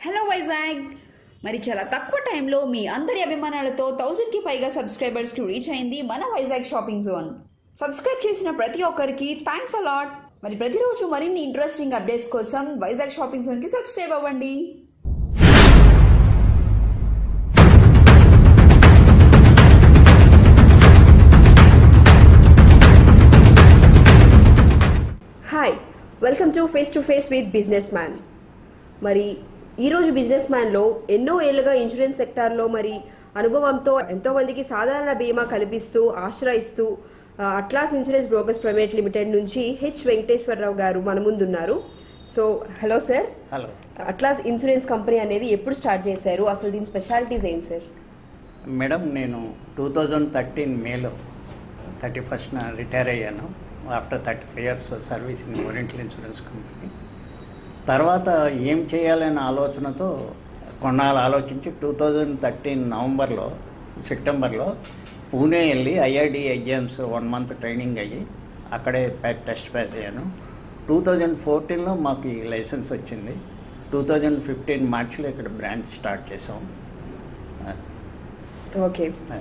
Hello Vizag మరి చాలా తక్కువ టైంలో మీ అందరి అభిమానాలతో థౌజండ్కి పైగా సబ్స్క్రైబర్స్కి రీచ్ అయింది మన వైజాగ్ షాపింగ్ జోన్ సబ్స్క్రైబ్ చేసిన ప్రతి ఒక్కరికి థ్యాంక్స్ అలాట్ మరి ప్రతిరోజు మరిన్ని ఇంట్రెస్టింగ్ అప్డేట్స్ కోసం వైజాగ్ షాపింగ్ జోన్కి సబ్స్క్రైబ్ అవ్వండి hi welcome to face to face with businessman మరి ఈరోజు బిజినెస్ మ్యాన్లో ఎన్నో ఏళ్ళుగా ఇన్సూరెన్స్ సెక్టార్లో మరి అనుభవంతో ఎంతోమందికి సాధారణ బీమా కల్పిస్తూ ఆశ్రయిస్తూ ఆ, Atlas insurance brokers private limited నుంచి హెచ్ వెంకటేశ్వరరావు గారు మన ముందున్నారు so hello sir hello Atlas insurance company అనేది ఎప్పుడు స్టార్ట్ చేశారు అసలు దీని స్పెషాలిటీస్ ఏంటి సార్ మేడం నేను టూ థౌజండ్ థర్టీన్ మేలో థర్టీ ఫస్ట్న రిటైర్ అయ్యాను after thirty five years service in Oriental insurance company తర్వాత ఏం చేయాలనే ఆలోచనతో కొన్నాళ్ళు ఆలోచించి టూ థౌజండ్ థర్టీన్ నవంబర్లో సెప్టెంబర్లో పూణే వెళ్ళి IID exams one month training అయ్యి అక్కడే ప్యా- టెస్ట్ పాస్ అయ్యాను టూ థౌజండ్ ఫోర్టీన్లో మాకు ఈ లైసెన్స్ వచ్చింది టూ థౌజండ్ ఫిఫ్టీన్ మార్చిలో ఇక్కడ బ్రాంచ్ స్టార్ట్ చేసాం ఓకే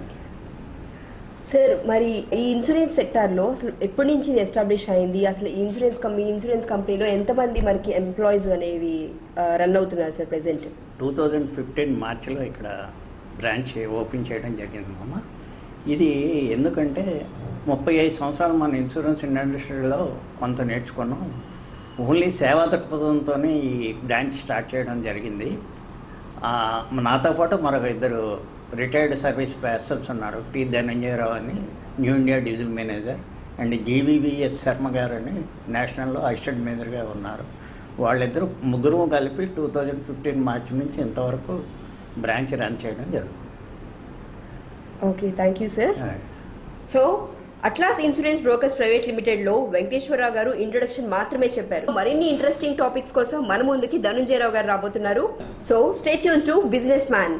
సార్ మరి ఈ ఇన్సూరెన్స్ సెక్టార్లో అసలు ఎప్పటి నుంచి ఇది ఎస్టాబ్లిష్ అయింది అసలు ఈ ఇన్సూరెన్స్ కంపెనీ ఇన్సూరెన్స్ కంపెనీలో ఎంతమంది మనకి ఎంప్లాయీస్ అనేవి రన్ అవుతున్నారు sir present two thousand fifteen మార్చిలో ఇక్కడ బ్రాంచ్ ఓపెన్ చేయడం జరిగింది మామ ఇది ఎందుకంటే ముప్పై ఐదు సంవత్సరాలు మన ఇన్సూరెన్స్ ఇండస్ట్రీలో కొంత నేర్చుకున్నాం ఓన్లీ సేవా దృక్పథంతో ఈ బ్రాంచ్ స్టార్ట్ చేయడం జరిగింది ఆ, నాతో పాటు మరొక ఇద్దరు రిటైర్డ్ సర్వీస్ పర్సన్స్ ఉన్నారు టి ధనంజయరావు అని New India division manager and GVVS Sharma garu అని నేషనల్లో అసిస్టెంట్ మేనేజర్గా ఉన్నారు వాళ్ళిద్దరూ ముగ్గురు కలిపి టూ థౌజండ్ ఫిఫ్టీన్ మార్చి నుంచి ఇంతవరకు బ్రాంచ్ రన్ చేయడం జరుగుతుంది okay thank you sir so Atlas insurance brokers private limited లో వెంకటేశ్వరరావు గారు ఇంట్రొడక్షన్ మాత్రమే చెప్పారు మరిన్ని ఇంట్రెస్టింగ్ టాపిక్స్ కోసం మన ముందుకి ధనుంజయరావు గారు రాబోతున్నారు సో స్టేట్ యూన్ to businessman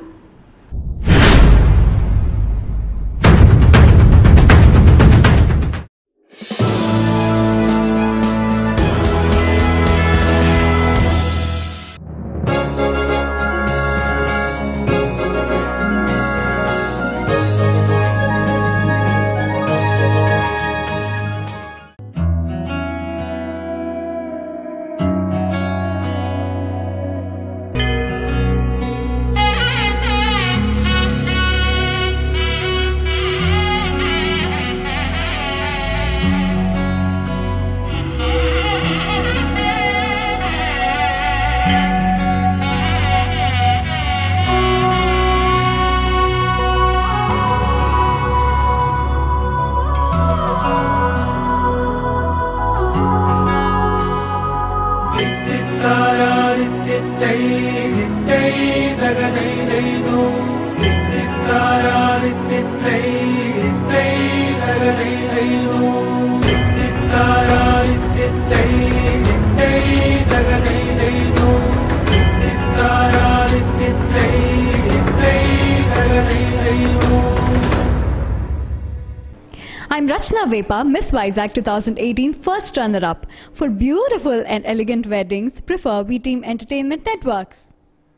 I'm Rachna Vepa, Miss Vizag 2018 first runner up. For beautiful and elegant weddings, prefer V Team Entertainment Networks.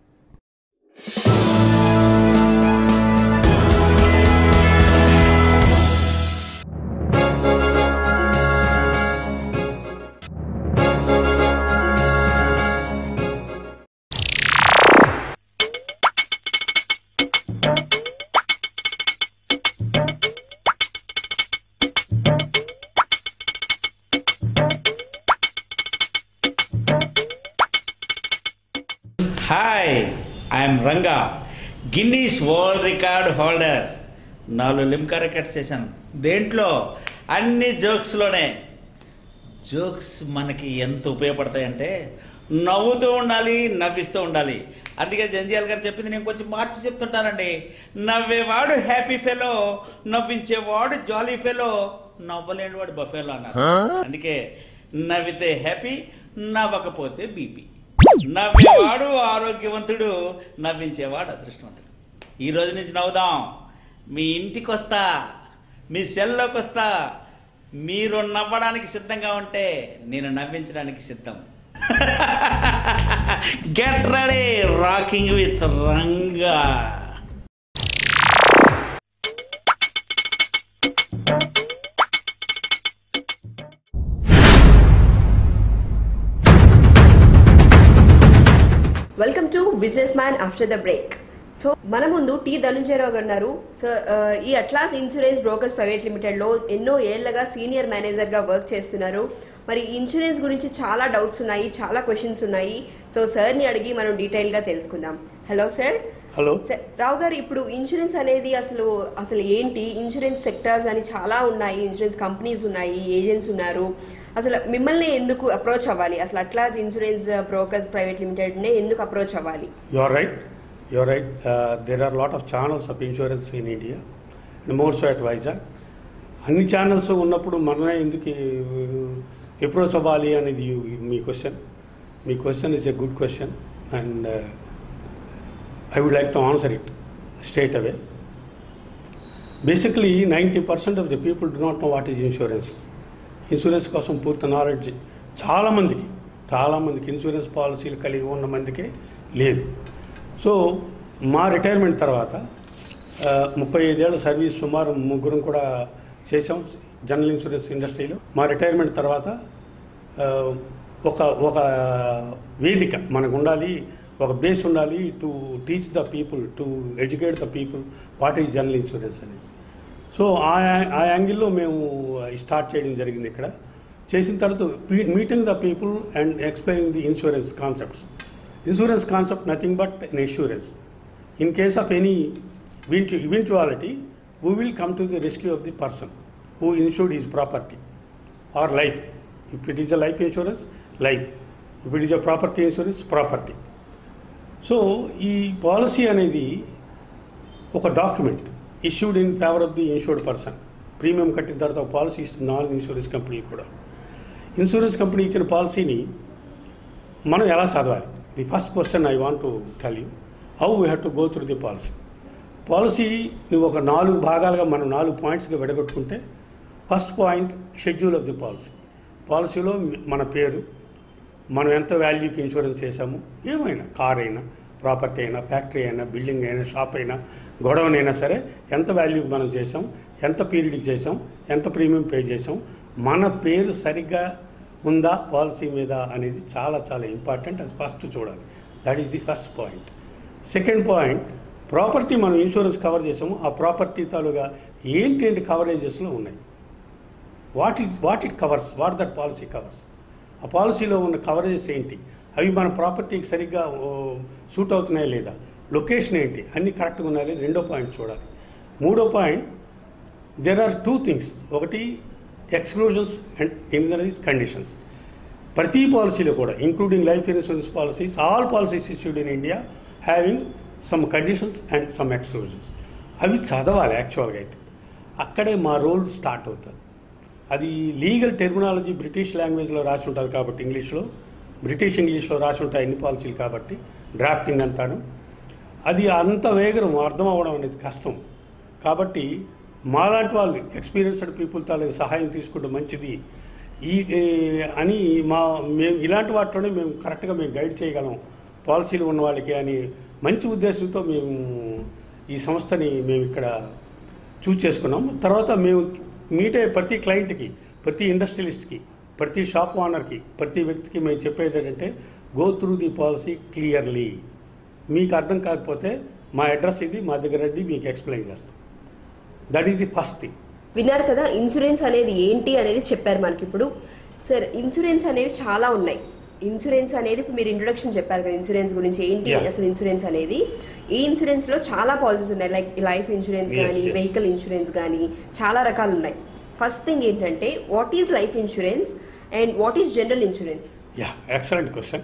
Hi I'm Ranga Guinness world record holder నాలుగు Limca records చేశాను దేంట్లో అన్ని జోక్స్లోనే jokes మనకి ఎంత ఉపయోగపడతాయంటే నవ్వుతూ ఉండాలి నవ్విస్తూ ఉండాలి అందుకే జంజాల్ గారు చెప్పింది నేను కొంచెం మార్చి చెప్తుంటానండి నవ్వేవాడు హ్యాపీ ఫెలో నవ్వించేవాడు జాలీ ఫెలో నవ్వలేనివాడు బఫెలో అన్నారు అందుకే నవ్వితే హ్యాపీ నవ్వకపోతే బీపీ నవ్వేవాడు ఆరోగ్యవంతుడు నవ్వించేవాడు అదృష్టవంతుడు ఈ రోజు నుంచి నవ్వుదాం మీ ఇంటికి వస్తా మీ సెల్లోకి వస్తా మీరు నవ్వడానికి సిద్ధంగా ఉంటే నేను నవ్వించడానికి సిద్ధం get ready rocking with Ranga welcome to businessman after the break so మన ముందు టి ధనుంజయరావు గారు ఉన్నారు సో ఆ, ఈ అట్లాస్ ఇన్సూరెన్స్ బ్రోకర్స్ ప్రైవేట్ లిమిటెడ్లో ఎన్నో ఏళ్లగా సీనియర్ మేనేజర్గా వర్క్ చేస్తున్నారు మరి ఇన్సూరెన్స్ గురించి చాలా డౌట్స్ ఉన్నాయి చాలా క్వశ్చన్స్ ఉన్నాయి సో సార్ని అడిగి మనం డీటెయిల్గా తెలుసుకుందాం hello sir hello sir Rao garu ఇప్పుడు ఇన్సూరెన్స్ అనేది అసలు అసలు ఏంటి ఇన్సూరెన్స్ సెక్టర్స్ అని చాలా ఉన్నాయి ఇన్సూరెన్స్ కంపెనీస్ ఉన్నాయి ఏజెంట్స్ ఉన్నారు అసలు మిమ్మల్ని ఎందుకు అప్రోచ్ అవ్వాలి అసలు అట్లాస్ ఇన్సూరెన్స్ బ్రోకర్స్ ప్రైవేట్ లిమిటెడ్నే ఎందుకు అప్రోచ్ అవ్వాలి you are right you are right there are lot of channels of insurance in India and more so at Vizag అన్ని ఛానల్స్ ఉన్నప్పుడు మనమే ఎందుకు అప్రోచ్ అవ్వాలి అనేది you- మీ క్వశ్చన్ మీ question is a good question and I would like to answer it straight away basically ninety percent of the people do not know what is insurance insurance కోసం పూర్తి knowledge చాలామందికి చాలామందికి insurance పాలసీలు కలిగి ఉన్న మందికే లేదు సో మా రిటైర్మెంట్ తర్వాత ఆ, ముప్పై ఐదేళ్ల సర్వీస్ సుమారు ముగ్గురం కూడా చేసాం జనరల్ ఇన్సూరెన్స్ ఇండస్ట్రీలో మా రిటైర్మెంట్ తర్వాత ఆ, ఒక ఒక వేదిక మనకు ఉండాలి ఒక బేస్ ఉండాలి to teach the people to educate the people what is general insurance అనేది సో ఆ ఆ యాంగిల్లో మేము స్టార్ట్ చేయడం జరిగింది ఇక్కడ చేసిన తర్వాత meeting the people and explaining the insurance concepts insurance concept nothing but an insurance in case of any eventuality we will come to the rescue of the person who insured his property or life if it is a life insurance life if it is a property insurance property so ఈ policy అనేది ఒక document issued in favour of the insured person premium కట్టిన తర్వాత ఒక policy ఇస్తుంది నాన్ insurance company కూడా insurance company ఇచ్చిన పాలసీని మనం ఎలా చదవాలి the first question I want to tell you how we have to go through the policy policy నువ్వు ఒక నాలుగు భాగాలుగా మనం నాలుగు పాయింట్స్గా విడగొట్టుకుంటే first point schedule of the policy పాలసీలో మన పేరు మనం ఎంత వాల్యూకి ఇన్సూరెన్స్ చేసాము ఏమైనా కార్ అయినా ప్రాపర్టీ అయినా ఫ్యాక్టరీ అయినా బిల్డింగ్ అయినా షాప్ అయినా గొడవనైనా సరే ఎంత వాల్యూకి మనం చేసాం ఎంత పీరియడ్కి చేసాం ఎంత ప్రీమియం పే చేసాం మన పేరు సరిగ్గా ఉందా పాలసీ మీద అనేది చాలా చాలా ఇంపార్టెంట్ అది ఫస్ట్ చూడాలి that is the first point second point property మనం ఇన్సూరెన్స్ కవర్ చేసాము ఆ ప్రాపర్టీ తాలూగా ఏంటేంటి కవరేజెస్లో ఉన్నాయి what it what it covers what that policy covers ఆ పాలసీలో ఉన్న కవరేజెస్ ఏంటి అవి మన ప్రాపర్టీకి సరిగ్గా సూట్ అవుతున్నాయా లేదా లొకేషన్ ఏంటి అన్నీ కరెక్ట్గా ఉన్నాయా లేదా రెండో పాయింట్ చూడాలి మూడో point there are two things ఒకటి ఎక్స్క్లూజన్స్ అండ్ ఇన్ కండిషన్స్ ప్రతి పాలసీలో కూడా including life insurance policies all policies issued in India having some conditions and some exclusions అవి చదవాలి యాక్చువల్గా అయితే అక్కడే మా రోల్ స్టార్ట్ అవుతుంది అది లీగల్ టెర్మినాలజీ బ్రిటిష్ లాంగ్వేజ్లో రాసి ఉంటుంది కాబట్టి ఇంగ్లీష్లో బ్రిటిష్ ఇంగ్లీష్లో రాసి ఉంటాయి ఎన్ని పాలసీలు కాబట్టి డ్రాఫ్టింగ్ అంతాను అది అంత వేగం అర్థం అవ్వడం అనేది కష్టం కాబట్టి మాలాంటి వాళ్ళు ఎక్స్పీరియన్స్డ్ పీపుల్ తాలూకు సహాయం తీసుకుంటే మంచిది ఈ ఏ, అని మా మేము ఇలాంటి వాటిలోనే మేము కరెక్ట్గా మేము గైడ్ చేయగలం పాలసీలు ఉన్న వాళ్ళకి అని మంచి ఉద్దేశంతో మేము ఈ సంస్థని మేము ఇక్కడ చూస్ చేసుకున్నాం తర్వాత మేము మీట్ అయ్యే ప్రతి క్లయింట్కి ప్రతి ఇండస్ట్రియలిస్ట్కి ప్రతి షాప్ ఓనర్కి ప్రతి వ్యక్తికి మేము చెప్పేది ఏంటంటే go through the policy clearly మీకు అర్థం కాకపోతే మా అడ్రస్ ఇది మా దగ్గర రండి మీకు ఎక్స్ప్లెయిన్ చేస్తాం that is the first thing విన్నారు కదా ఇన్సూరెన్స్ అనేది ఏంటి అనేది చెప్పారు మనకి ఇప్పుడు సార్ ఇన్సూరెన్స్ అనేవి చాలా ఉన్నాయి ఇన్సూరెన్స్ అనేది ఇప్పుడు మీరు ఇంట్రొడక్షన్ చెప్పారు కదా ఇన్సూరెన్స్ గురించి ఏంటి Yeah. అసలు ఇన్సూరెన్స్ అనేది ఈ ఇన్సూరెన్స్ లో చాలా పాలసీస్ ఉన్నాయి లైక్ లైఫ్ ఇన్సూరెన్స్ Yes, కానీ yes. వెహికల్ ఇన్సూరెన్స్ కానీ చాలా రకాలు ఉన్నాయి ఫస్ట్ థింగ్ ఏంటంటే what is life insurance and what is general insurance ya excellent question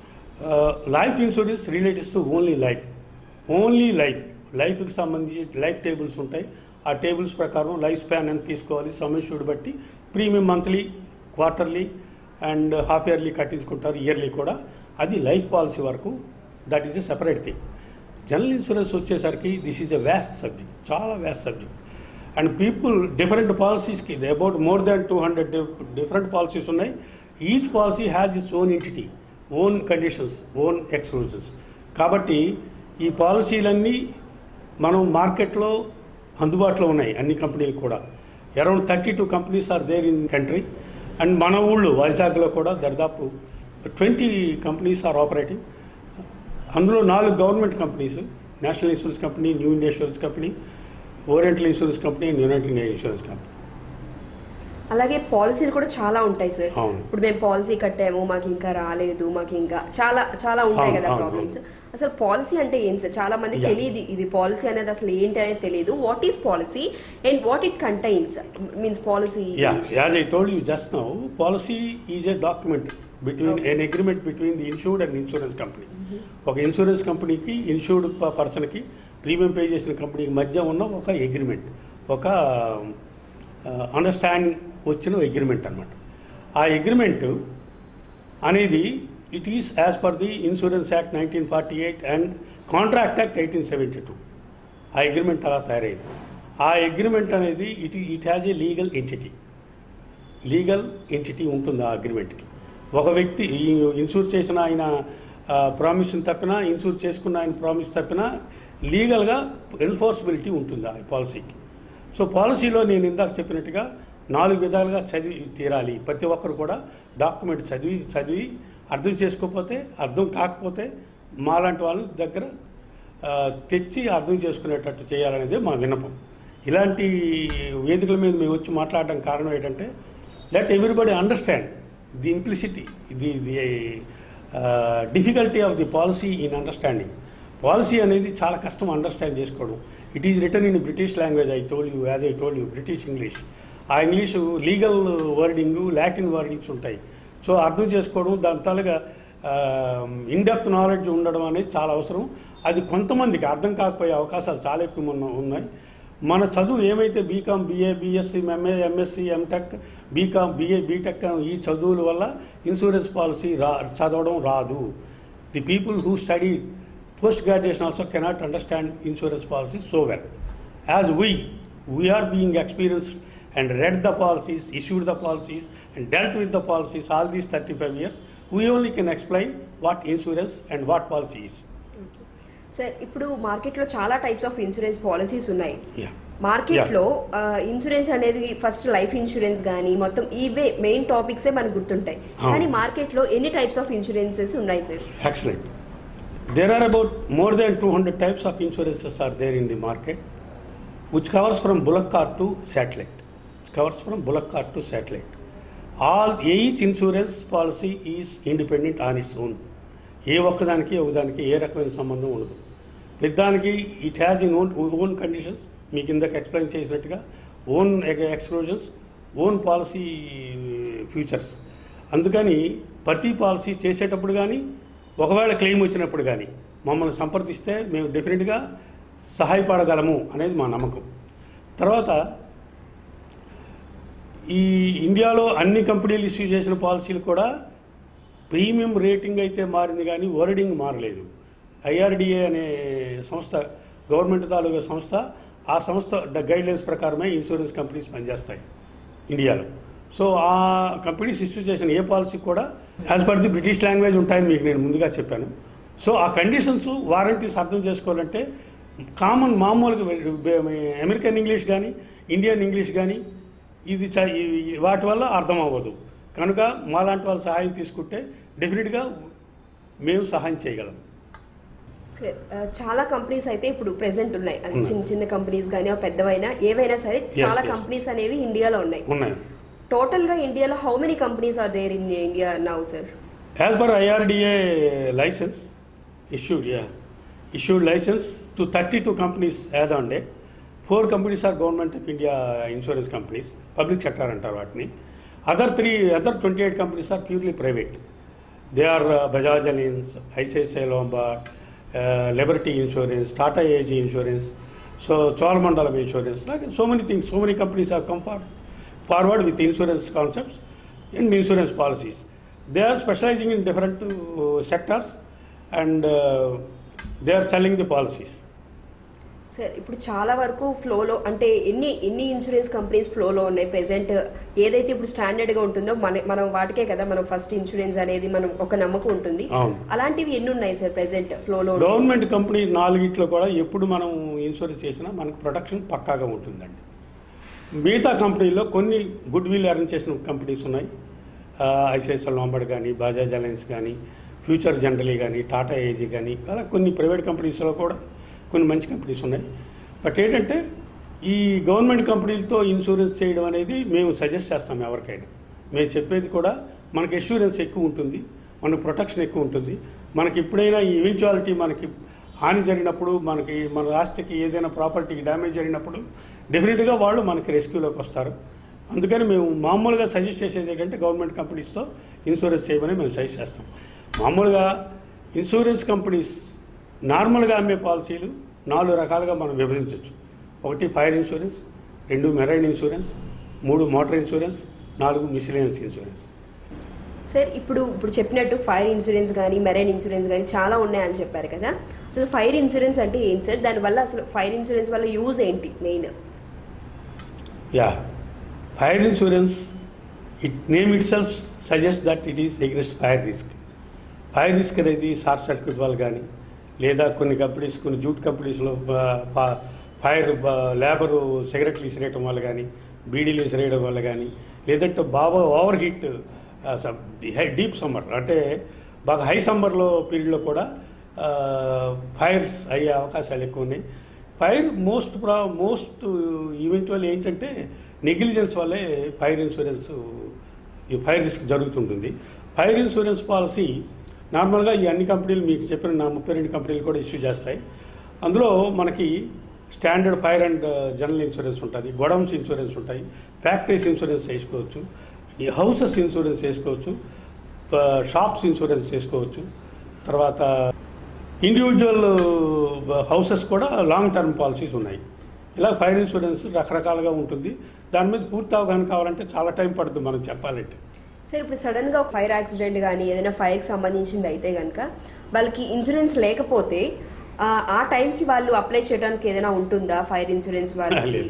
life insurance relates to only life only life లైఫ్కి సంబంధించి లైఫ్ టేబుల్స్ ఉంటాయి ఆ టేబుల్స్ ప్రకారం లైఫ్ స్పాన్ ఎంత తీసుకోవాలి సమస్యుడు బట్టి premium monthly quarterly and half yearly కట్టించుకుంటారు ఇయర్లీ కూడా అది లైఫ్ పాలసీ వరకు that is a separate thing general insurance వచ్చేసరికి this is a vast subject చాలా vast subject and people different పాలసీస్కి about more than two hundred different policies ఉన్నాయి each policy has its own entity own conditions own exclusions కాబట్టి ఈ పాలసీలన్నీ మనం మార్కెట్లో అందుబాటులో ఉన్నాయి అన్ని కంపెనీలు కూడా around thirty two companies are there in country and మన ఊళ్ళో వైజాగ్లో కూడా దరిదాపు ట్వంటీ కంపెనీస్ ఆర్ ఆపరేటింగ్ అందులో నాలుగు government companies National insurance company New India insurance company Oriental insurance company and United India insurance company అలాగే పాలసీలు కూడా చాలా ఉంటాయి సార్ అవును. ఇప్పుడు మేము పాలసీ కట్టాము మాకు ఇంకా రాలేదు మాకు ఇంకా చాలా చాలా ఉంటాయి అవును, కదా అవును, ప్రాబ్లమ్స్ అసలు పాలసీ అంటే ఏం సార్ చాలా మందికి Yeah. తెలియదు ఇది పాలసీ అనేది అసలు ఏంటి అనేది తెలియదు what is policy and what it contains means policy Yeah, as I told you just now, policy is a document between an agreement between the insured and insurance company. ఒక insurance కంపెనీకి insured పర్సన్కి premium pay చేసిన కంపెనీకి మధ్య ఉన్న ఒక agreement ఒక understanding వచ్చిన అగ్రిమెంట్ అనమాట ఆ అగ్రిమెంట్ అనేది it is as per the insurance act nineteen forty eight and contract act eighteen seventy two ఆ అగ్రిమెంట్ అలా తయారైంది ఆ అగ్రిమెంట్ అనేది it it has a legal entity legal entity ఉంటుంది ఆ అగ్రిమెంట్కి ఒక వ్యక్తి ఈ ఇన్సూర్ చేసిన ఆయన ప్రామిస్ని తప్పినా ఇన్సూర్ చేసుకున్న ఆయన ప్రామిస్ తప్పినా లీగల్గా ఎన్ఫోర్సబిలిటీ ఉంటుంది ఆ పాలసీకి సో పాలసీలో నేను ఇందాక చెప్పినట్టుగా నాలుగు విధాలుగా చదివి తీరాలి ప్రతి ఒక్కరు కూడా డాక్యుమెంట్ చదివి చదివి అర్థం చేసుకోకపోతే అర్థం కాకపోతే మాలాంటి వాళ్ళ దగ్గర ఆ, తెచ్చి అర్థం చేసుకునేటట్టు చేయాలనేది మా విన్నపం ఇలాంటి వేదికల మీద మేము వచ్చి మాట్లాడడం కారణం ఏంటంటే let everybody understand the implicity the the difficulty of the policy in understanding policy అనేది చాలా కష్టం అండర్స్టాండ్ చేసుకోవడం it is written in British language I told you as I told you British English ఆ ఇంగ్లీషు లీగల్ వర్డింగు లాటిన్ వర్డింగ్స్ ఉంటాయి so అర్థం చేసుకోవడం దాని తాలుగా ఇన్డెప్త్ నాలెడ్జ్ ఉండడం అనేది చాలా అవసరం అది కొంతమందికి అర్థం కాకపోయే అవకాశాలు చాలా ఎక్కువ ఉన్న ఉన్నాయి మన చదువు ఏమైతే BCom BA BSc MA MSc MTech BCom BA BTech ఈ చదువుల వల్ల ఇన్సూరెన్స్ పాలసీ రా చదవడం రాదు the people who study post graduation also cannot understand insurance policy so well as we we are being experienced and read the policies, issued the policies, and dealt with the policies all these 35 years, we only can explain what insurance and what policy is. Sir ఇప్పుడు మార్కెట్లో చాలా types of insurance policies ఉన్నాయి Yeah. మార్కెట్లో insurance అనేది first life insurance కానీ మొత్తం ఇవే main టాపిక్సే మనకు గుర్తుంటాయి అవును. కానీ మార్కెట్లో ఎన్ని టైప్స్ ఆఫ్ ఇన్సూరెన్సెస్ ఉన్నాయి sir Excellent. There are about more than 200 types of insurances are there in the market, which covers from bullock cart to satellite. It covers from bullock cart to satellite. All each insurance policy is independent on its own. ఏ ఒక్కదానికి ఒకదానికి ఏ రకమైన సంబంధం ఉండదు పెద్దానికి it has in own own conditions మీకు ఇందాక ఎక్స్ప్లెయిన్ చేసినట్టుగా own exclusions own policy futures అందుకని ప్రతి పాలసీ చేసేటప్పుడు కానీ ఒకవేళ క్లెయిమ్ వచ్చినప్పుడు కానీ మమ్మల్ని సంప్రదిస్తే మేము డెఫినెట్గా సహాయపడగలము అనేది మా నమ్మకం తర్వాత ఈ ఇండియాలో అన్ని కంపెనీలు ఇష్యూ చేసిన పాలసీలు కూడా ప్రీమియం రేటింగ్ అయితే మారింది కానీ వర్డింగ్ మారలేదు ఐఆర్డిఏ అనే సంస్థ గవర్నమెంట్ తాలూకా సంస్థ ఆ సంస్థ గైడ్లైన్స్ ప్రకారమే ఇన్సూరెన్స్ కంపెనీస్ పనిచేస్తాయి ఇండియాలో సో ఆ కంపెనీస్ ఇష్యూ చేసిన ఏ పాలసీ కూడా as per the British language ఉంటాయని మీకు నేను ముందుగా చెప్పాను సో ఆ కండిషన్స్ వారంటీస్ అర్థం చేసుకోవాలంటే కామన్ మామూలుగా అమెరికన్ ఇంగ్లీష్ కానీ ఇండియన్ ఇంగ్లీష్ కానీ ఇది చ- ఈ- వాటి వల్ల అర్థం అవ్వదు కనుక మాలాంటి వాళ్ళ సహాయం తీసుకుంటే డెఫినెట్గా మేము సహాయం చేయగలం సార్, ఆ, చాలా కంపెనీస్ అయితే ఇప్పుడు ప్రెసెంట్ ఉన్నాయి అది ఉన్నాయి. చిన్న చిన్న కంపెనీస్ కానీ పెద్దవైనా ఏవైనా సరే చాలా yes. కంపెనీస్ అనేవి ఇండియాలో ఉన్నాయి ఉన్నాయి టోటల్ గా ఇండియాలో how many companies are there in India now sir as per IRDA license issued ya issued license to thirty two companies as on day four companies are government of India insurance companies public sector అంటారు వాటిని other three other twenty eight companies are purely private they are Bajaj Allianz ICICI Lombard Liberty insurance Tata AIG insurance so Cholamandalam insurance like so many things so many companies have come for, forward with insurance concepts and insurance policies they are specializing in different uh, sectors and uh, they are selling the policies sir ఇప్పుడు చాలా వరకు ఫ్లోలో అంటే ఎన్ని ఎన్ని insurance companies ఫ్లోలో ఉన్నాయి present ఏదైతే ఇప్పుడు స్టాండర్డ్ గా ఉంటుందో మన మనం వాటికే కదా మనం ఫస్ట్ ఇన్సూరెన్స్ అనేది మనం ఒక నమ్మకం ఉంటుంది అవును. అలాంటివి ఎన్ని ఉన్నాయి సార్ ప్రెసెంట్ ఫ్లోలో గవర్నమెంట్ కంపెనీ నాలుగిట్లో కూడా ఎప్పుడు మనం ఇన్సూరెన్స్ చేసినా మనకు ప్రొటెక్షన్ పక్కాగా ఉంటుందండి మిగతా కంపెనీల్లో కొన్ని గుడ్ విల్ అరేంజ్ చేసిన కంపెనీస్ ఉన్నాయి ఐసిఐసిఎల్ లాంబర్డ్ కానీ బజాజ్ అలయన్స్ కానీ ఫ్యూచర్ జనరలీ కానీ టాటా ఏజీ కానీ అలా కొన్ని ప్రైవేట్ కంపెనీస్లో కూడా కొన్ని మంచి కంపెనీస్ ఉన్నాయి బట్ ఏంటంటే ఈ గవర్నమెంట్ కంపెనీలతో ఇన్సూరెన్స్ చేయడం అనేది మేము సజెస్ట్ చేస్తాం ఎవరికైనా మేము చెప్పేది కూడా మనకి ఇన్సూరెన్స్ ఎక్కువ ఉంటుంది మనకు ప్రొటెక్షన్ ఎక్కువ ఉంటుంది మనకి ఎప్పుడైనా ఈ ఈవెంచువాలిటీ మనకి హాని జరిగినప్పుడు మనకి మన ఆస్తికి ఏదైనా ప్రాపర్టీకి డ్యామేజ్ జరిగినప్పుడు డెఫినెట్గా వాళ్ళు మనకి రెస్క్యూలోకి వస్తారు అందుకని మేము మామూలుగా సజెస్ట్ చేసేది ఏంటంటే గవర్నమెంట్ కంపెనీస్తో ఇన్సూరెన్స్ చేయమని మేము సజెస్ట్ చేస్తాం మామూలుగా ఇన్సూరెన్స్ కంపెనీస్ నార్మల్గా అమ్మే పాలసీలు నాలుగు రకాలుగా మనం విభజించవచ్చు ఒకటి ఫైర్ ఇన్సూరెన్స్ రెండు మెరైన్ ఇన్సూరెన్స్ మూడు మోటార్ ఇన్సూరెన్స్ నాలుగు మిసిలియన్స్ ఇన్సూరెన్స్ సార్ ఇప్పుడు ఇప్పుడు చెప్పినట్టు ఫైర్ ఇన్సూరెన్స్ కానీ మెరైన్ ఇన్సూరెన్స్ కానీ చాలా ఉన్నాయని చెప్పారు కదా అసలు ఫైర్ ఇన్సూరెన్స్ అంటే ఏంటి సార్ దానివల్ల అసలు ఫైర్ ఇన్సూరెన్స్ వల్ల యూజ్ ఏంటి main ya fire insurance it name itself suggest that it is against fire risk fire risk అనేది షార్ట్ సర్క్యూట్ వల్ల కానీ లేదా కొన్ని కంపెనీస్ కొన్ని జూట్ కంపెనీస్లో ఫైర్ లేబరు సిగరెట్లు విసిరేయటం వల్ల కానీ బీడీలు విసిరేయడం వల్ల కానీ లేదంటే బాగా ఓవర్ హీట్ డీప్ సమ్మర్ అంటే బాగా హై సమ్మర్లో పీరియడ్లో కూడా ఫైర్స్ అయ్యే అవకాశాలు ఎక్కువ ఉన్నాయి ఫైర్ మోస్ట్ ప్రా మోస్ట్ ఈవెంచువల్ ఏంటంటే నెగ్లిజెన్స్ వల్లే ఫైర్ ఇన్సూరెన్స్ ఈ ఫైర్ రిస్క్ జరుగుతుంటుంది ఫైర్ ఇన్సూరెన్స్ పాలసీ నార్మల్గా ఈ అన్ని కంపెనీలు మీకు చెప్పిన నా ముప్పై రెండు కంపెనీలు కూడా ఇష్యూ చేస్తాయి అందులో మనకి standard fire and general insurance ఉంటుంది గోడౌన్స్ ఇన్సూరెన్స్ ఉంటాయి ఫ్యాక్టరీస్ ఇన్సూరెన్స్ వేసుకోవచ్చు ఈ హౌసెస్ ఇన్సూరెన్స్ వేసుకోవచ్చు షాప్స్ ఇన్సూరెన్స్ వేసుకోవచ్చు తర్వాత ఇండివిజువల్ హౌసెస్ కూడా లాంగ్ టర్మ్ పాలసీస్ ఉన్నాయి ఇలా ఫైర్ ఇన్సూరెన్స్ రకరకాలుగా ఉంటుంది దాని మీద పూర్తి అవగాహన కావాలంటే చాలా టైం పడుతుంది మనం చెప్పాలంటే సార్ ఇప్పుడు సడన్ గా ఫైర్ యాక్సిడెంట్ కానీ ఏదైనా ఫైర్ కి సంబంధించింది అయితే కనుక వాళ్ళకి ఇన్సూరెన్స్ లేకపోతే ఆ, ఆ టైంకి వాళ్ళు అప్లై చేయడానికి ఏదైనా ఉంటుందా ఫైర్ ఇన్సూరెన్స్ వాళ్ళకి లేదు.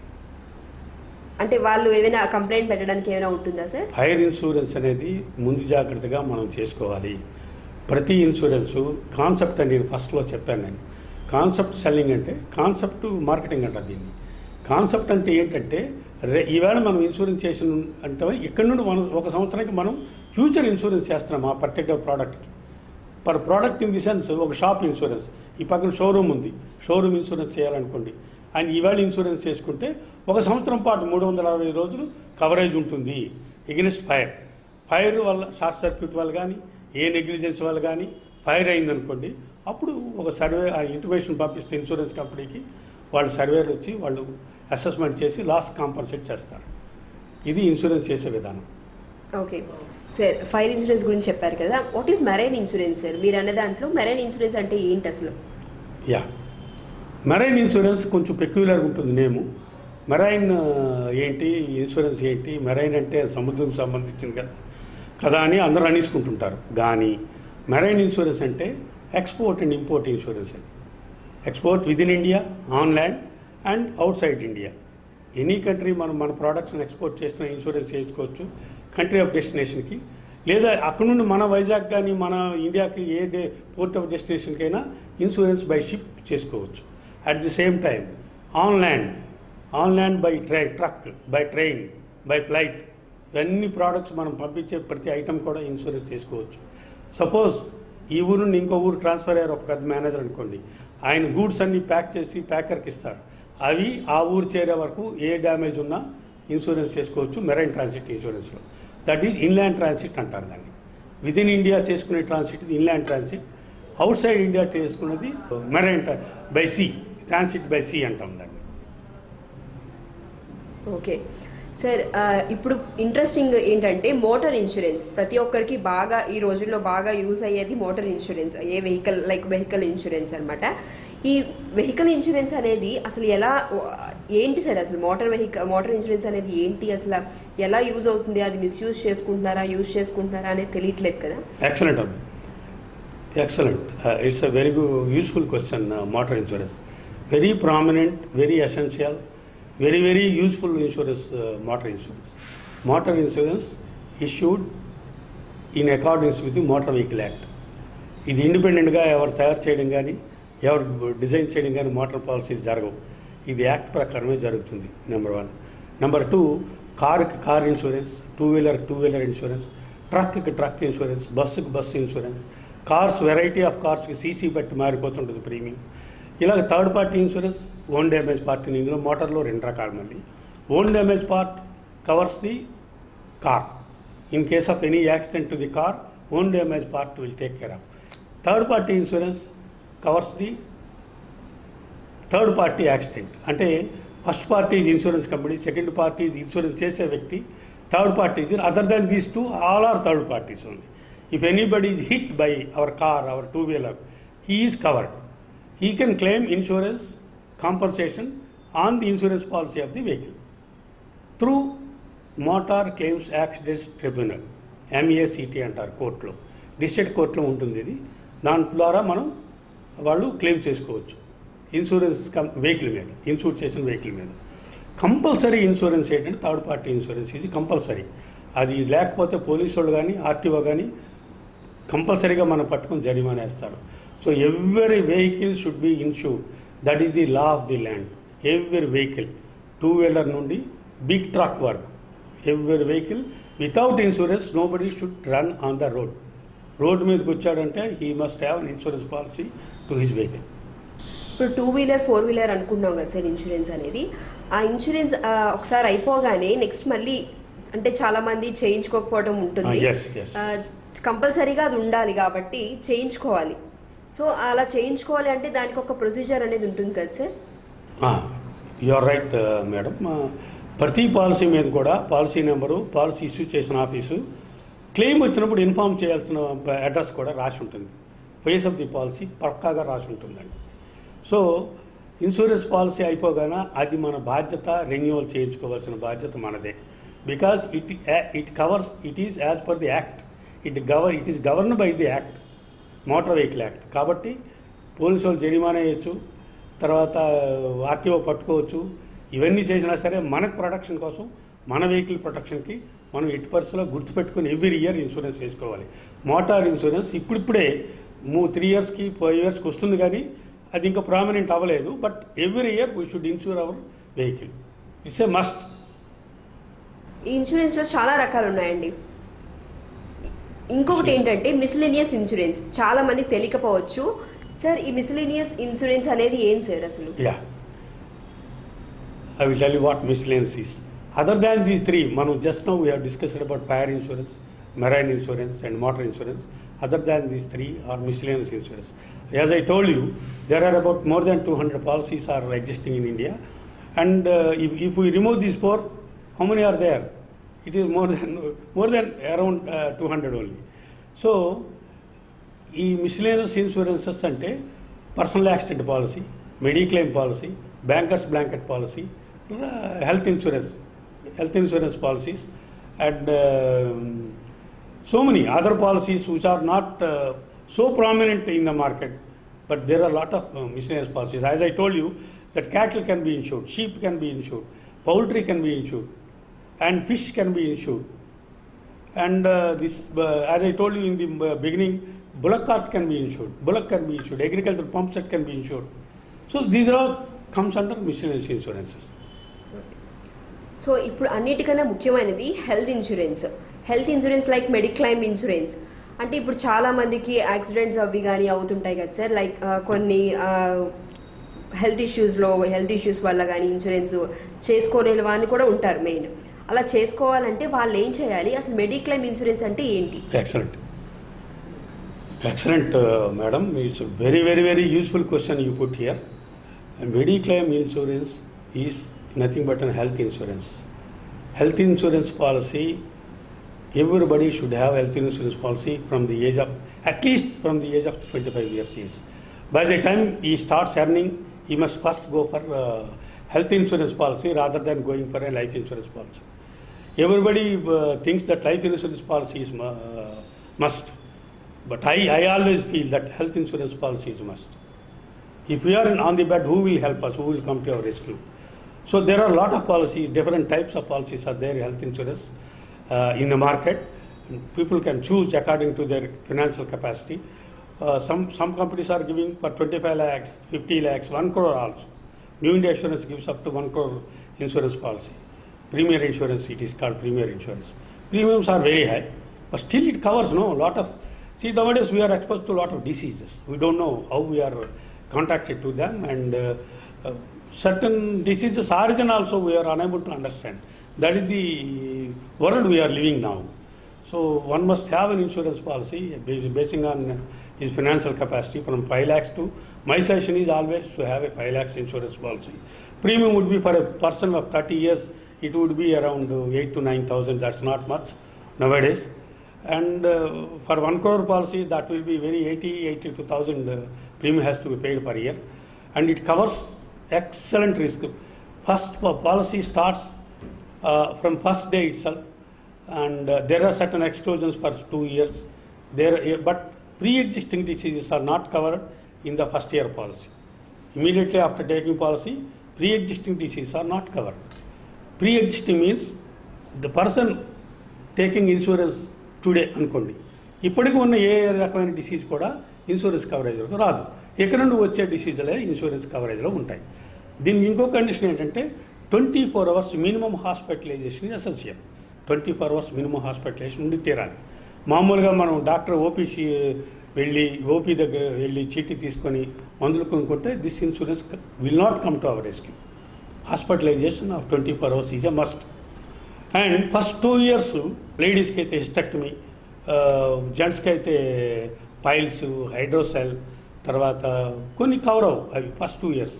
అంటే వాళ్ళు ఏదైనా కంప్లైంట్ పెట్టడానికి ఏమైనా ఉంటుందా సార్ ఫైర్ ఇన్సూరెన్స్ అనేది ముందు జాగ్రత్తగా మనం చేసుకోవాలి ప్రతి ఇన్సూరెన్సు కాన్సెప్ట్ అని నేను ఫస్ట్లో చెప్పాను నేను కాన్సెప్ట్ సెల్లింగ్ అంటే కాన్సెప్ట్ మార్కెటింగ్ అంటారు దీన్ని కాన్సెప్ట్ అంటే ఏంటంటే రే ఈవేళ మనం ఇన్సూరెన్స్ చేసిన అంటే ఇక్కడ నుండి మనం ఒక సంవత్సరానికి మనం ఫ్యూచర్ ఇన్సూరెన్స్ చేస్తున్నాం ఆ పర్టికులర్ ప్రోడక్ట్కి per product in the sense ఒక షాప్ ఇన్సూరెన్స్ ఈ పక్కన షోరూమ్ ఉంది షోరూమ్ ఇన్సూరెన్స్ చేయాలనుకోండి ఆయన ఈవేళ ఇన్సూరెన్స్ చేసుకుంటే ఒక సంవత్సరం పాటు మూడు వందల అరవై రోజులు కవరేజ్ ఉంటుంది ఎగ్నెస్ట్ ఫైర్ ఫైర్ వల్ల షార్ట్ సర్క్యూట్ వల్ల కానీ ఏ నెగ్లిజెన్స్ వల్ల కానీ ఫైర్ అయిందనుకోండి అప్పుడు ఒక సర్వే ఆ ఇంటిమేషన్ పంపిస్తే ఇన్సూరెన్స్ కంపెనీకి వాళ్ళు సర్వేలు వచ్చి వాళ్ళు అసెస్మెంట్ చేసి లాస్ కాంపన్సేట్ చేస్తారు ఇది ఇన్సూరెన్స్ చేసే విధానం ఓకే సార్ ఫైర్ ఇన్సూరెన్స్ గురించి చెప్పారు కదా what is marine insurance sir మీరు అన్న దాంట్లో మెరైన్ ఇన్సూరెన్స్ అంటే ఏంటి అసలు యా మెరైన్ ఇన్సూరెన్స్ కొంచెం పెక్యులర్గా ఉంటుంది నేము మెరైన్ ఆ, ఏంటి ఇన్సూరెన్స్ ఏంటి మెరైన్ అంటే సముద్రం సంబంధించింది కదా కదా అని అందరూ అనేసుకుంటుంటారు కానీ మెరైన్ ఇన్సూరెన్స్ అంటే ఎక్స్పోర్ట్ అండ్ ఇంపోర్ట్ ఇన్సూరెన్స్ అని export within India on land and outside India any country మనం మన ప్రోడక్ట్స్ని ఎక్స్పోర్ట్ చేసిన ఇన్సూరెన్స్ చేయించుకోవచ్చు కంట్రీ ఆఫ్ డెస్టినేషన్కి లేదా అక్కడ నుండి మన వైజాగ్ కానీ మన ఇండియాకి ఏ డే పోర్ట్ ఆఫ్ డెస్టినేషన్కైనా ఇన్సూరెన్స్ బై షిప్ చేసుకోవచ్చు at the same time on land on land by ట్రై truck by train by flight ఇవన్నీ ప్రోడక్ట్స్ మనం పంపించే ప్రతి ఐటమ్ కూడా ఇన్సూరెన్స్ చేసుకోవచ్చు సపోజ్ ఈ ఊరు నుండి ఇంకో ఊరు ట్రాన్స్ఫర్ అయ్యారు ఒక పెద్ద మేనేజర్ అనుకోండి ఆయన గూడ్స్ అన్ని ప్యాక్ చేసి ప్యాకర్కి ఇస్తారు అవి ఆ ఊరు చేరే వరకు ఏ డ్యామేజ్ ఉన్నా ఇన్సూరెన్స్ చేసుకోవచ్చు మెరైన్ ట్రాన్సిట్ ఇన్సూరెన్స్లో దట్ ఈజ్ ఇన్లాండ్ ట్రాన్సిట్ అంటారు దాన్ని విద్ ఇన్ ఇండియా చేసుకునే transit inland transit outside India చేసుకున్నది marine by sea transit by sea అంటాం దాన్ని ఓకే సార్ ఆ, ఇప్పుడు ఇంట్రెస్టింగ్ ఏంటంటే మోటార్ ఇన్సూరెన్స్ ప్రతి ఒక్కరికి బాగా ఈ రోజుల్లో బాగా యూజ్ అయ్యేది మోటార్ ఇన్సూరెన్స్ ఏ వెహికల్ లైక్ వెహికల్ ఇన్సూరెన్స్ అన్నమాట ఈ వెహికల్ ఇన్సూరెన్స్ అనేది అసలు ఎలా ఏంటి సార్ అసలు మోటార్ వెహికల్ మోటార్ ఇన్సూరెన్స్ అనేది ఏంటి అసలు ఎలా యూజ్ అవుతుంది అది మిస్యూజ్ చేసుకుంటున్నారా యూజ్ చేసుకుంటున్నారా అనేది తెలియట్లేదు కదా ఎక్సలెంట్ అమ్మ excellent it's a very good useful question motor insurance very prominent, very essential, very, very useful insurance, uh, motor insurance. Motor insurance issued in accordance with the Motor Vehicle Act. ఇది ఇండిపెండెంట్గా ఎవరు తయారు చేయడం కానీ ఎవరు design చేయడం కానీ motor పాలసీలు జరగవు ఇది యాక్ట్ ప్రకారమే జరుగుతుంది నెంబర్ వన్ నెంబర్ టూ కార్కి car insurance two wheeler two wheeler insurance ట్రక్కి ట్రక్ ఇన్సూరెన్స్ బస్సుకి bus insurance cars variety of కార్స్కి సీసీ బట్టి మారిపోతుంటుంది ప్రీమియం ఇలాగ third party insurance own damage పార్టీని ఇందులో మోటార్లో రెండు రకాలు మళ్ళీ own damage part covers the car in case of any accident to the car own damage part will take care of third party insurance covers the third party accident అంటే first party is insurance company second party is insurance చేసే వ్యక్తి third party is other than these two all are third parties only if anybody is hit by our car our two wheeler he is covered he can claim insurance compensation on the insurance policy of the vehicle through motor claims accidents tribunal MACT అంటారు కోర్టులో district కోర్టులో ఉంటుంది ఇది దాని ద్వారా మనం వాళ్ళు claim చేసుకోవచ్చు ఇన్సూరెన్స్ కం వెహికల్ మీద ఇన్సూర్ చేసిన వెహికల్ మీద కంపల్సరీ ఇన్సూరెన్స్ ఏంటంటే థర్డ్ పార్టీ ఇన్సూరెన్స్ ఇది కంపల్సరీ అది లేకపోతే పోలీసు వాళ్ళు కానీ ఆర్టీఓ కానీ కంపల్సరీగా మనం పట్టుకుని జరిమానా వేస్తారు so every vehicle should be insured that is the law of the land every vehicle two wheeler నుండి బిగ్ ట్రక్ వరకు every vehicle without insurance nobody should run on the road road మీదకి వచ్చాడంటే he must have an insurance policy to his vehicle ఇప్పుడు two wheeler four wheeler అనుకున్నాం కదా sir insurance అనేది ఆ insurance ఆ, ఒకసారి అయిపోగానే నెక్స్ట్ మళ్ళీ అంటే చాలా మంది చేయించుకోకపోవడం ఉంటుంది Ah, yes, yes. కంపల్సరీగా అది ఉండాలి కాబట్టి చేయించుకోవాలి సో అలా చేయించుకోవాలి అంటే దానికి ఒక ప్రొసీజర్ అనేది ఉంటుంది కదా sir you are right madam ప్రతి పాలసీ మీద కూడా పాలసీ నెంబరు పాలసీ ఇష్యూ చేసిన ఆఫీసు క్లెయిమ్ వచ్చినప్పుడు ఇన్ఫామ్ చేయాల్సిన అడ్రస్ కూడా రాసి ఉంటుంది ఫేస్ ఆఫ్ ది పాలసీ పక్కాగా రాసి ఉంటుందండి సో ఇన్సూరెన్స్ పాలసీ అయిపోగానే అది మన బాధ్యత రెన్యువల్ చేయించుకోవాల్సిన బాధ్యత మనదే because it it covers it is as per the act it గవర్ it is govern by the act motor vehicle act కాబట్టి పోలీసు వాళ్ళు జరిమానా వేయచ్చు తర్వాత ఆర్టీఓ పట్టుకోవచ్చు ఇవన్నీ చేసినా సరే మనకు ప్రొటెక్షన్ కోసం మన వెహికల్ ప్రొటెక్షన్కి మనం ఎట్టి పరిస్థితుల్లో గుర్తుపెట్టుకుని ఎవ్రీ ఇయర్ ఇన్సూరెన్స్ వేసుకోవాలి మోటార్ ఇన్సూరెన్స్ ఇప్పుడిప్పుడే మూ త్రీ ఇయర్స్కి ఫైవ్ ఇయర్స్కి వస్తుంది కానీ అది ఇంకా ప్రామినెంట్ అవ్వలేదు but every year we should insure our vehicle it's a must ఈ ఇన్సూరెన్స్లో చాలా రకాలు ఉన్నాయండి ఇంకొకటి ఏంటంటే మిస్లేనియస్ ఇన్సూరెన్స్ చాలా మందికి తెలియకపోవచ్చు సార్ ఈ మిస్లేనియస్ ఇన్సూరెన్స్ అనేది ఏం సార్ అసలు ya I will tell you what miscellaneous is other than these three మనం just now we have discussed about fire insurance marine insurance and motor insurance other than these three are miscellaneous insurance as I told you there are about more than two hundred policies are existing in India and if we remove these four how many are there it is more than more than around two hundred only so ఈ miscellaneous insurances అంటే personal accident policy mediclaim policy bankers blanket policy health insurance health insurance policies and so many other policies which are not so prominent in the market but there are lot of miscellaneous policies as I told you that cattle can be insured sheep can be insured poultry can be insured and fish can be insured. And uh, this, uh, as I told you in the uh, beginning, bullock cart can be insured, bullock can be insured, agricultural pump set can be insured. So these are all comes under miscellaneous insurances. So ఇప్పుడు అన్నిటికన్నా ముఖ్యమైనది health insurance health insurance like mediclaim insurance అంటే ఇప్పుడు చాలా మందికి accidents అవి కానీ అవుతుంటాయి కదా సార్ లైక్ కొన్ని హెల్త్ ఇష్యూస్లో హెల్త్ ఇష్యూస్ వల్ల కానీ ఇన్సూరెన్స్ చేసుకోలేని వాళ్ళు కూడా ఉంటారు మెయిన్ అలా చేసుకోవాలంటే వాళ్ళు ఏం చేయాలి అసలు మెడిక్లైమ్ ఇన్సూరెన్స్ అంటే ఏంటి Excellent. Excellent, uh, madam. It's a very, very, very useful question you put here. A Mediclaim insurance is nothing but a health insurance. Health insurance policy, everybody should have health insurance policy from the age of, at least from the age of 25 years. Yes. By the time he starts earning, he must first go for uh, health insurance policy rather than going for a life insurance policy. Everybody uh, thinks that life insurance policy is mu- uh, must, but I, I always feel that health insurance policy is must. If we are in, on the bed, who will help us? Who will come to our rescue? So there are a lot of policies, different types of policies are there, health insurance uh, in the market. People can choose according to their financial capacity. Uh, some, some companies are giving for 25 lakhs, 50 lakhs, 1 crore also. New India Insurance gives up to 1 crore insurance policy. Premier insurance, it is called premier insurance. Premiums are very high, but still it covers no lot of. See, nowadays we are exposed to a lot of diseases. We don't know how we are contacted to them, and uh, uh, certain diseases origin also we are unable to understand. That is the world we are living now. So one must have an insurance policy bas- basing on his financial capacity from 5 lakhs to, my suggestion is always to have a 5 lakhs insurance policy. Premium would be for a person of 30 years, it would be around uh, 8 to 9,000, that's not much nowadays. And uh, for 1 crore policy, that will be very 80, 82,000 uh, premium has to be paid per year. And it covers excellent risk. First po- policy starts uh, from first day itself and uh, there are certain exclusions for two years there but pre-existing diseases are not covered in the first year policy immediately after taking policy pre-existing diseases are not covered pre-existing means the person taking insurance today అనుకోండి ఇప్పటికి ఉన్న ఏ రకమైన disease కూడా insurance కవరేజ్లోకి రాదు ఎక్కడ నుండి వచ్చే డిసీజులే insurance కవరేజ్లో ఉంటాయి దీనికి ఇంకో కండిషన్ ఏంటంటే twenty four hours minimum hospitalization essential twenty four hours minimum hospitalization ఉండి తీరాలి మామూలుగా మనం డాక్టర్ ఓపీసీ వెళ్ళి ఓపీ దగ్గర వెళ్ళి చీటీ తీసుకొని మందులు కొనుక్కుంటే this insurance will not come to our rescue hospitalization of twenty four hours is a must and first two years లేడీస్కి అయితే హిస్టెక్టమీ జెంట్స్కి అయితే పైల్స్ హైడ్రోసెల్ తర్వాత కొన్ని కవర్ అవ్వు అవి first two years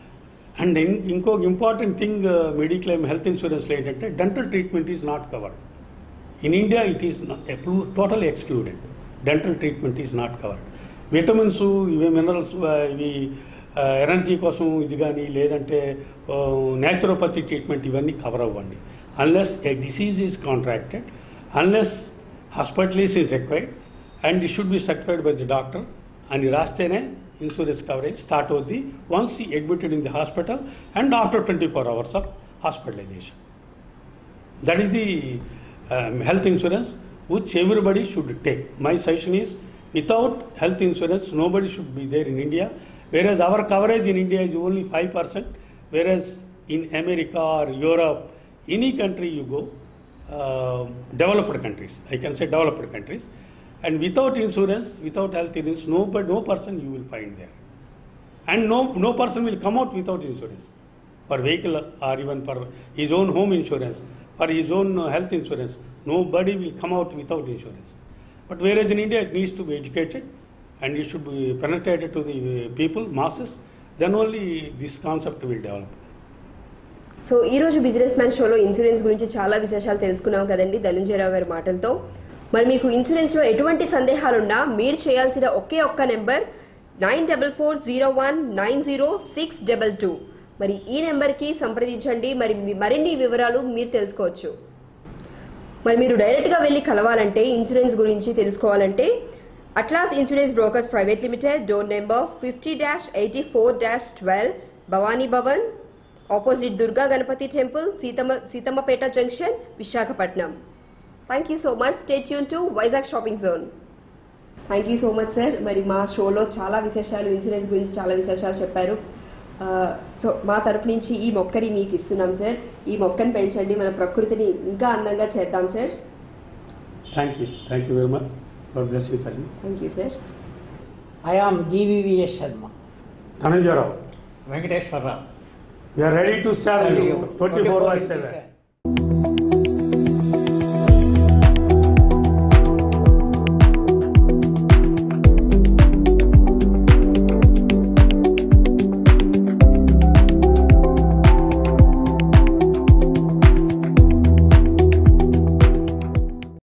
and in ఇంకొక ఇంపార్టెంట్ థింగ్ మెడిక్లైమ్ హెల్త్ ఇన్సూరెన్స్లో ఏంటంటే dental treatment is not covered in India it is total excluded dental treatment is not covered vitamins ఇవి మినరల్స్ ఇవి ఎనర్జీ కోసం ఇది కానీ లేదంటే న్యాచురోపతి ట్రీట్మెంట్ ఇవన్నీ కవర్ అవ్వండి unless a disease is contracted unless hospitalise is required and it should be certified by the doctor అని రాస్తేనే ఇన్సూరెన్స్ కవరేజ్ స్టార్ట్ అవుద్ది once admitted in the hospital and after twenty four hours of hospitalization that is the um, health insurance which everybody should take. My suggestion is without health insurance, nobody should be there in India. Whereas our coverage in India is only 5%, whereas in America or Europe, any country you go, uh, developed countries, I can say developed countries, and without insurance, without health insurance, no, but no person you will find there and no, no person will come out without insurance for vehicle or even for his own home insurance, for his own uh, health insurance. Nobody will come out without insurance. But whereas in India, it needs to be educated and it should be penetrated to the uh, people, masses, then only this concept will develop. So ఈ రోజు business man షోలో insurance గురించి చాలా విశేషాలు తెలుసుకున్నాం కదండి ధనుంజయరావు గారి మాటలతో మరి మీకు ఇన్సూరెన్స్లో ఎటువంటి సందేహాలున్నా మీరు చేయాల్సిన ఒకే ఒక్క number nine double four zero one nine zero six double two మరి ఈ నెంబర్కి సంప్రదించండి మరి మీ- మరిన్ని వివరాలు మీరు తెలుసుకోవచ్చు మరి మీరు డైరెక్ట్గా వెళ్ళి కలవాలంటే ఇన్సూరెన్స్ గురించి తెలుసుకోవాలంటే Atlas insurance brokers private limited door number fifty dash eighty four dash twelve Bhavani Bhavan opposite Durga Ganapati temple Seethamma Seethammapeta junction Visakhapatnam thank you so much stay tune to Vizag shopping zone thank you so much sir మరి మా షోలో చాలా విశేషాలు insurance గురించి చాలా విశేషాలు చెప్పారు ఆ, సో మా తరపు నుంచి ఈ మొక్కని మీకు ఇస్తున్నాం సార్ ఈ మొక్కని పెంచండి మన ప్రకృతిని ఇంకా అందంగా చేద్దాం sir Thank you. Thank you very much. God bless you, Tali. Thank you sir I am GVVS Sharma. Dhananjay Rao, Venkateswararao we are ready to serve Serve you you 24 by 24 7.